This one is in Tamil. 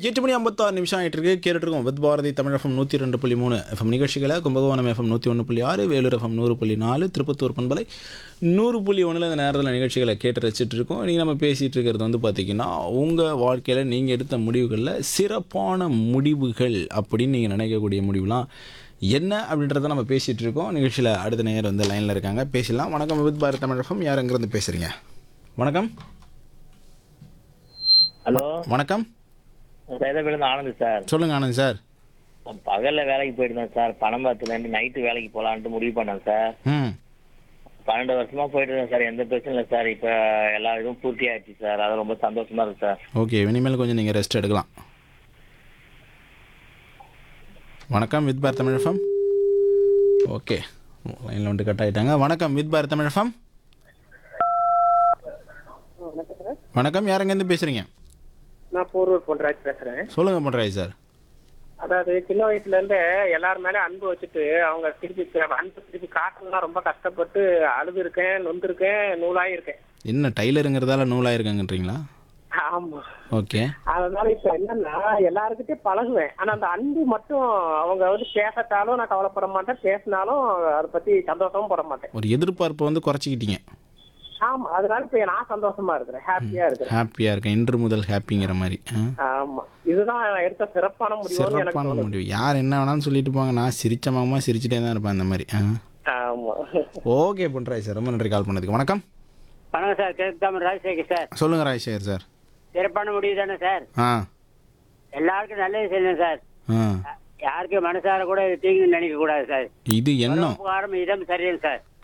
எட்டு மணி ஐம்பத்தாறு நிமிஷம் ஆகிட்டு இருக்கு கேட்டுட்டு இருக்கோம் வித் பாரதி தமிழ் எஃப்எம் நூற்றி ரெண்டு புள்ளி மூணு எஃப்எம் நிகழ்ச்சிகளை கும்பகோணம் எஃப்எம் நூற்றி ஒன்று புள்ளி ஆறு வேலூர் எஃப்எம் நூறு புள்ளி நாலு திருப்பத்தூர் பண்பலை நூறு புள்ளி ஒன்றில் இந்த நேரத்தில் நிகழ்ச்சிகளை கேட்டு ரசிச்சுட்டு இருக்கோம் நீங்கள் நம்ம பேசிகிட்டு இருக்கிறது வந்து பார்த்திங்கன்னா உங்கள் வாழ்க்கையில் நீங்கள் எடுத்த முடிவுகளில் சிறப்பான முடிவுகள் அப்படின்னு நீங்கள் நினைக்கக்கூடிய முடிவுலாம் என்ன அப்படின்றத நம்ம பேசிகிட்டு இருக்கோம் நிகழ்ச்சியில் அடுத்த நேரம் வந்து லைனில் இருக்காங்க பேசலாம் வணக்கம் வித் பாரதி தமிழ் எஃப்எம் யார் எங்கேருந்து பேசுகிறீங்க வணக்கம் ஹலோ வணக்கம் சைதாபேருந்து ஆனந்த் சார் சொல்லுங்கள் ஆனந்த் சார் பகல்ல வேலைக்கு போயிருந்தேன் சார் பணம் பார்த்துலேருந்து நைட்டு வேலைக்கு போகலான்ட்டு முடிவு பண்ணேன் சார் ம் பன்னெண்டு வருஷமா போயிட்டு இருக்கேன் சார் எந்த பிரச்சனையும் இல்லை சார் இப்போ எல்லா இதுவும் பூர்த்தி ஆயிடுச்சு சார் அது ரொம்ப சந்தோஷமா இருக்கு சார் ஓகே இனிமேல் கொஞ்சம் நீங்கள் ரெஸ்ட் எடுக்கலாம் வணக்கம் வித் பார் தமிழ் எஃப்எம் ஓகே லைனில் வந்துட்டு கட் ஆகிட்டாங்க வணக்கம் வித் பார் தமிழ் எஃப்எம் வணக்கம் யார் எங்கேருந்து பேசுகிறீங்க நான் போரூர் பொன்ராஜ் பேசுறேன் சொல்லுங்கள் பண்ணுறாய் சார் அதாவது சின்ன வயசுல இருந்து எல்லார் மேலே அன்பு வச்சுட்டு அவங்க திருப்பி தி- அன்பு திருப்பி காட்டணும்னா ரொம்ப கஷ்டப்பட்டு அழுது இருக்கேன் நொந்திருக்கேன் நூலாகி இருக்கேன் என்ன டைலருங்கிறதால நூலாயிருக்காங்கன்றீங்களா ஆமா ஓகே அதனால இப்ப என்னன்னா எல்லாருக்கிட்டையும் பழகுவேன் ஆனா அந்த அன்பு மட்டும் அவங்க வந்து பேசட்டாலும் நான் கவலைப்பட மாட்டேன் பேசினாலும் அதை பத்தி சந்தோஷமும் பட மாட்டேன் ஒரு எதிர்பார்ப்பை வந்து குறைச்சிக்கிட்டீங்க ஆமா அதனால இப்ப நான் சந்தோஷமா இருக்கிறேன் ஹாப்பியா இருக்கிறேன் ஹாப்பியாக இருக்கேன் இன்று முதல் ஹாப்பிங்கிற மாதிரி ஆ ஆமா இதுதான் நான் எடுத்த சிறப்பான முடிவுன்னு எனக்கு சிறப்பான தோணுது முடிவு யார் என்ன வேணாலும் சொல்லிட்டு போங்க நான் சிரிச்ச மகமாக சிரிச்சிட்டே தான் இருப்பேன் அந்த மாதிரி ஆ ஆமா ஓகே பண்ணுறாய் சார் ரொம்ப நன்றி கால் பண்ணதுக்கு வணக்கம் வணக்கம் சார் கேட்காம ராஜசேகர் சார் சொல்லுங்க ராஜசேகர் சார் சிறப்பான முடிவு தானே சார் ஆ எல்லாருக்கும் நல்லது செய்யணும் சார் ஆ யாருக்கும் மனசார கூட தீங்கு நினைக்க கூடாது சார் இது எண்ணம் உபகாரம் இதம் சரியும் சார்